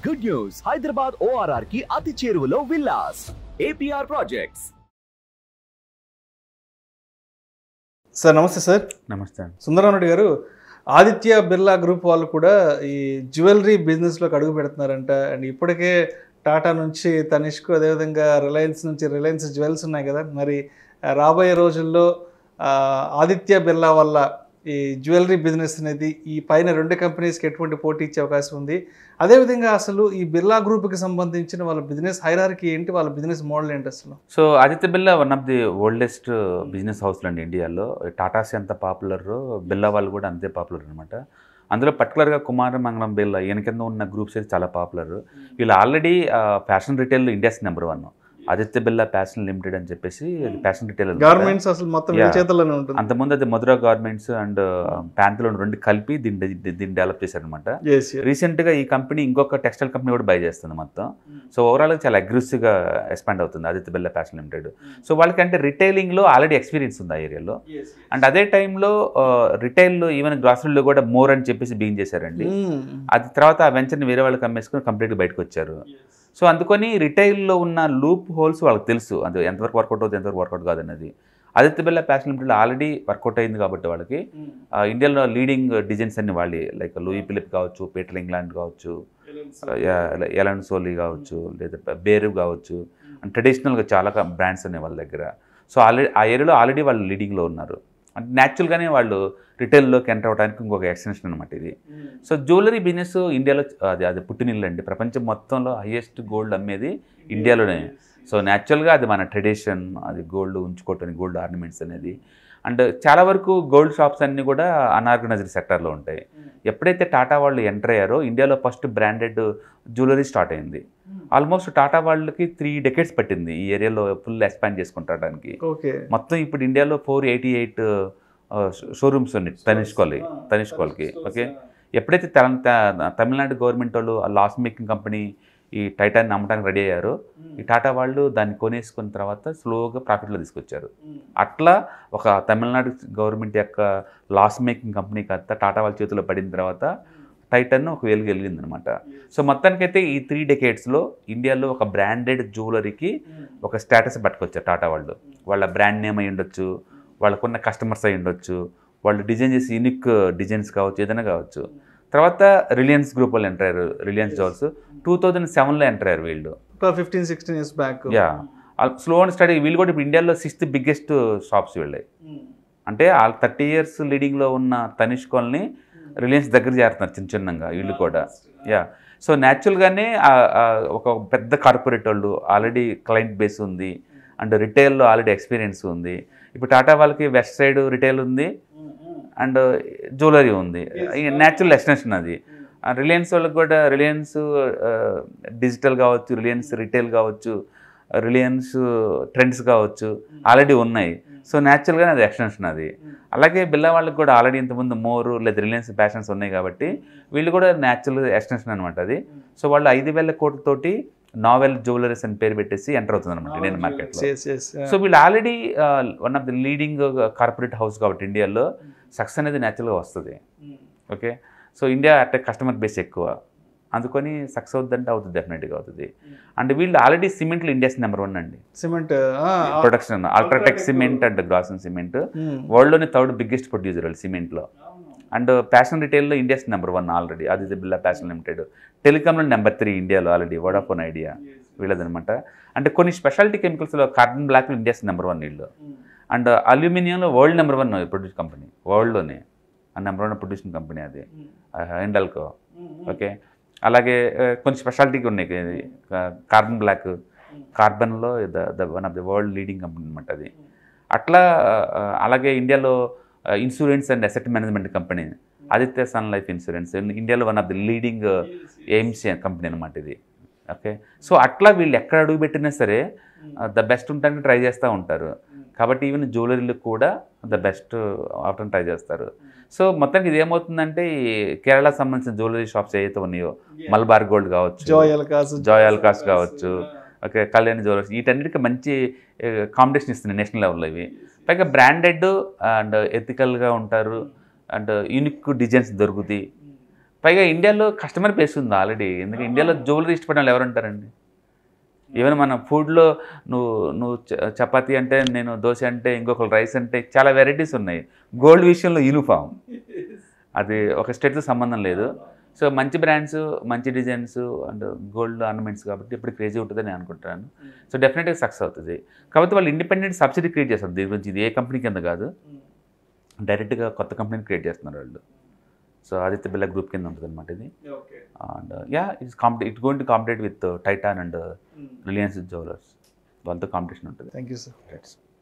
Good news Hyderabad ORR కి అతి చేరువలో విల్లాస్ ఏపీఆర్ ప్రాజెక్ట్స్ సార్ నమస్తే సార్ నమస్తే అండి సుందరరామరెడ్డి గారు ఆదిత్య బిర్లా గ్రూప్ వాళ్ళు కూడా ఈ జ్యువెలరీ బిజినెస్లోకి అడుగు పెడుతున్నారంట అండ్ ఇప్పటికే టాటా నుంచి తనిష్కు అదేవిధంగా రిలయన్స్ నుంచి రిలయన్స్ జ్యువెల్స్ ఉన్నాయి కదా మరి ఆ, రాబోయే రోజుల్లో ఆ, ఆదిత్య బిర్లా వల్ల ఈ జ్యువెలరీ బిజినెస్ అనేది ఈ పైన రెండు కంపెనీస్కి ఎటువంటి పోటీ ఇచ్చే అవకాశం ఉంది అదేవిధంగా అసలు ఈ బిర్లా గ్రూప్కి సంబంధించిన వాళ్ళ బిజినెస్ హైరార్కి ఏంటి వాళ్ళ బిజినెస్ మోడల్ ఏంటి అసలు so Aditya Birla one of the oldest business హౌస్లు అండి ఇండియాలో టాటాస్ ఎంత పాపులర్ బిర్లా వాళ్ళు కూడా అంతే పాపులర్ అనమాట అందులో పర్టికులర్గా కుమార మంగళం బిర్లా ఈయన కింద ఉన్న గ్రూప్స్ అయితే చాలా పాపులర్ వీళ్ళు already fashion retail India's number one Aditya Birla fashion limited అని చెప్పేసి అది ఫ్యాషన్ రిటైల్ గవర్నమెంట్స్ అసలు మొత్తం వీళ్ళ Yeah. చేతుల్లోనే ఉంటుంది అంతకుముందు అది మధురా గార్మెంట్స్ అండ్ ప్యాంతులో రెండు కలిపి దీన్ని దీన్ని డెవలప్ చేశారనమాట Yes, yes. రీసెంట్గా ఈ కంపెనీ ఇంకొక టెక్స్టైల్ కంపెనీ కూడా బై చేస్తుంది మొత్తం సో ఓవరాల్గా చాలా అగ్రెసివ్గా ఎక్స్పాండ్ అవుతుంది Aditya Birla fashion limited so వాళ్ళకి అంటే రిటైలింగ్లో ఆల్రెడీ ఎక్స్పీరియన్స్ ఉంది ఆ ఏరియాలో అండ్ అదే టైంలో రిటైల్ ఈవెన్ గ్రాసరీలో కూడా మోర్ అని చెప్పేసి బీన్ చేశారండి Mm. అది తర్వాత ఆ వెంచర్ని వేరే వాళ్ళకి అమ్మేసుకుని కంప్లీట్గా బయటకు వచ్చారు సో అందుకని రిటైల్లో ఉన్న లూప్ హోల్స్ వాళ్ళకి తెలుసు అది ఎంతవరకు వర్కౌట్ అవుతుంది ఎంతవరకు వర్కౌట్ కాదన్నది Aditya Birla fashion limited already work out అయింది కాబట్టి వాళ్ళకి ఆ, ఇండియాలో లీడింగ్ డిజైన్స్ అన్ని వాళ్ళే లైక్ లూయి ఫిలిప్ కావచ్చు పీటర్ ఇంగ్లాండ్ కావచ్చు ఎలన్ సోలీ కావచ్చు లేదా బేరు కావచ్చు అండ్ ట్రెడిషనల్గా చాలా బ్రాండ్స్ ఉన్నాయి వాళ్ళ దగ్గర సో ఆల్రెడీ ఆ ఏరియాలో ఆల్రెడీ వాళ్ళు లీడింగ్లో ఉన్నారు అంటే న్యాచురల్గానే వాళ్ళు రిటైల్లోకి ఎంటర్ అవడానికి ఇంకొక ఎక్స్టెన్షన్ అనమాట ఇది సో జ్యువెలరీ బిజినెస్ ఇండియాలో అది అది పుట్టినిల్లు అండి ప్రపంచం మొత్తంలో హైయెస్ట్ గోల్డ్ అమ్మేది ఇండియాలోనే సో న్యాచురల్గా అది మన ట్రెడిషన్ అది గోల్డ్ ఉంచుకోవటానికి గోల్డ్ ఆర్నమెంట్స్ అనేది అండ్ చాలా వరకు గోల్డ్ షాప్స్ అన్నీ కూడా అనార్గనైజ్డ్ సెక్టర్లో ఉంటాయి ఎప్పుడైతే టాటా వాళ్ళు ఎంటర్ అయ్యారో ఇండియాలో ఫస్ట్ బ్రాండెడ్ జ్యువెలరీ స్టార్ట్ అయింది ఆల్మోస్ట్ టాటా వాళ్ళకి త్రీ డెకెట్స్ పట్టింది ఈ ఏరియాలో ఫుల్ ఎక్స్పాండ్ చేసుకుంటాడానికి ఓకే మొత్తం ఇప్పుడు ఇండియాలో ఫోర్ ఎయిటీ ఎయిట్ షోరూమ్స్ ఉన్నాయి తనిష్కోల్కి తనిష్కోల్కి ఓకే ఎప్పుడైతే తెల- త- తమిళనాడు గవర్నమెంట్ వాళ్ళు ఆ లాస్ మేకింగ్ కంపెనీ ఈ టైటాన్ అమ్మడానికి రెడీ అయ్యారో ఈ టాటా వాళ్ళు దాన్ని కొనేసుకున్న తర్వాత స్లోగా ప్రాఫిట్లో తీసుకొచ్చారు అట్లా ఒక తమిళనాడు గవర్నమెంట్ యొక్క లాస్ మేకింగ్ కంపెనీకి అంతా టాటా వాళ్ళ చేతిలో పడిన తర్వాత టైటన్ ఒక వెలుగు వెలిగింది అనమాట సో మొత్తానికైతే ఈ త్రీ డెకేట్స్లో ఇండియాలో ఒక బ్రాండెడ్ జ్యువెలరీకి ఒక స్టేటస్ పట్టుకొచ్చారు టాటా వాళ్ళు వాళ్ళ బ్రాండ్ నేమ్ అయి ఉండొచ్చు వాళ్ళకున్న కస్టమర్స్ అయి ఉండొచ్చు వాళ్ళు డిజైన్ చేసి యూనిక్ డిజైన్స్ కావచ్చు ఏదైనా కావచ్చు తర్వాత రిలయన్స్ గ్రూప్ వాళ్ళు ఎంటర్ అయ్యారు రిలయన్స్ జోల్స్ టూ థౌజండ్ సెవెన్లో ఎంటర్ అయ్యారు వీళ్ళు fifteen sixteen years back yeah slow and steady వీళ్ళు కూడా ఇప్పుడు ఇండియాలో సిక్స్త్ బిగ్గెస్ట్ షాప్స్ వీళ్ళే అంటే ఆ థర్టీ ఇయర్స్ లీడింగ్లో ఉన్న తనిష్కోల్ని రిలయన్స్ దగ్గర చేరుతున్నారు చిన్న చిన్నగా వీళ్ళు కూడా యా సో న్యాచురల్గానే ఒక పెద్ద కార్పొరేట్ వాళ్ళు ఆల్రెడీ క్లయింట్ బేస్ ఉంది అండ్ రిటైల్లో ఆల్రెడీ ఎక్స్పీరియన్స్ ఉంది ఇప్పుడు టాటా వాళ్ళకి వెస్ట్ సైడ్ రిటైల్ ఉంది అండ్ జ్యువెలరీ ఉంది న్యాచురల్ ఎక్స్టెన్షన్ అది రిలయన్స్ వాళ్ళకి కూడా రిలయన్స్ డిజిటల్ కావచ్చు రిలయన్స్ రిటైల్ కావచ్చు రిలయన్స్ ట్రెండ్స్ కావచ్చు ఆల్రెడీ ఉన్నాయి సో న్యాచురల్గానే అది ఎక్స్టెన్షన్ అది అలాగే బిల్లా వాళ్ళకి కూడా ఆల్రెడీ ఇంతకుముందు మోరు లేదా రిలయన్స్ ప్యాషన్స్ ఉన్నాయి కాబట్టి వీళ్ళు కూడా న్యాచురల్ ఎక్స్టెన్షన్ అనమాట అది సో వాళ్ళు ఐదు వేల కోట్లతోటి నావెల్ జ్యువెలరీస్ అని పేరు పెట్టేసి ఎంటర్ అవుతుంది అనమాట ఇండియన్ మార్కెట్లో సో వీళ్ళు already one of the leading corporate house కాబట్టి ఇండియాలో సక్సెస్ అనేది న్యాచురల్గా వస్తుంది ఓకే సో ఇండియా అంటే కస్టమర్ బేస్ ఎక్కువ అందుకని సక్సెస్ అవుతుందంటే అవుతుంది డెఫినెట్గా అవుతుంది అండ్ వీళ్ళు ఆల్రెడీ సిమెంట్లో ఇండియాస్ నెంబర్ వన్ అండి cement production UltraTech cement and Grasim cement వరల్డ్లోని థర్డ్ బిగ్గెస్ట్ ప్రొడ్యూసర్ వాళ్ళు సిమెంట్లో అండ్ ఫ్యాషన్ రిటైల్లో India's number one already Aditya Birla fashion limited టెలికామ్లో నెంబర్ త్రీ ఇండియాలో ఆల్రెడీ వడాఫోన్ ఐడియా వీళ్ళదనమాట అంటే కొన్ని స్పెషాలిటీ కెమికల్స్లో కార్బన్ బ్లాక్లో ఇండియాస్ నెంబర్ వన్ వీళ్ళు అండ్ అల్యూమినియంలో world number one produce company వరల్డ్లోనే ఆ నెంబర్ వన్ ప్రొడ్యూసింగ్ కంపెనీ అది ఎండల్కో ఓకే అలాగే ఆ, కొన్ని స్పెషాలిటీకి ఉన్నాయి ఇది, కా- కార్బన్ బ్లాక్ కార్బన్లో the the one of the world leading company అనమాట అది అట్లా ఆ, అలాగే ఇండియాలో insurance and asset management company Aditya sun life insurance ఇండియాలో one of the leading aims company అనమాట ఇది ఓకే సో అట్లా వీళ్ళు ఎక్కడ అడుగు పెట్టినా సరే ద బెస్ట్ ఉండడానికి ట్రై చేస్తూ ఉంటారు కాబట్టి ఈవెన్ జ్యువెలరీలకు కూడా ద బెస్ట్ అవటం ట్రై చేస్తారు సో మొత్తానికి ఇది ఏమవుతుందంటే ఈ కేరళకు సంబంధించిన జ్యువెలరీ షాప్స్ ఏవైతే ఉన్నాయో మల్బార్ గోల్డ్ కావచ్చు జోయల్ కాసు జాయ్ అల్కాస్ కావచ్చు ఓకే కళ్యాణ్ జ్యువెలర్స్ వీటన్నిటికీ మంచి కాంపిటీషన్ ఇస్తున్నాయి నేషనల్ లెవెల్లో ఇవి పైగా బ్రాండెడ్ అండ్ ఎథికల్గా ఉంటారు అండ్ యూనిక్ డిజైన్స్ దొరుకుతాయి పైగా ఇండియాలో కస్టమర్ బేస్ ఉంది ఆల్రెడీ ఎందుకంటే ఇండియాలో జ్యువెలరీ ఇష్టపడిన వాళ్ళు ఎవరు ఉంటారండి ఈవెన్ మన ఫుడ్లో నువ్వు నువ్వు చ- చపాతీ అంటే నేను దోశ అంటే ఇంకొకరు రైస్ అంటే చాలా వెరైటీస్ ఉన్నాయి గోల్డ్ విషయంలో యూనిఫామ్ అది ఒక స్టేట్తో సంబంధం లేదు సో మంచి బ్రాండ్స్ మంచి డిజైన్స్ అండ్ గోల్డ్ ఆర్నమెంట్స్ కాబట్టి ఇప్పుడు క్రేజీ ఉంటుందని నేను అనుకుంటాను సో డెఫినెట్గా సక్సెస్ అవుతుంది కాకపోతే వాళ్ళు ఇండిపెండెంట్ సబ్సిడీ క్రియేట్ చేస్తారు దీని గురించి ఇది ఏ కంపెనీ కింద కాదు డైరెక్ట్గా కొత్త కంపెనీని క్రియేట్ చేస్తున్నారు వాళ్ళు సో ఆదిత్య బిర్లా గ్రూప్ కింద ఉంటుంది అనమాట ఇది okay and ya it's compete it going to compete with Titan and Reliance jewellers వాళ్ళతో కాంపిటీషన్ ఉంటుంది థ్యాంక్ యూ సార్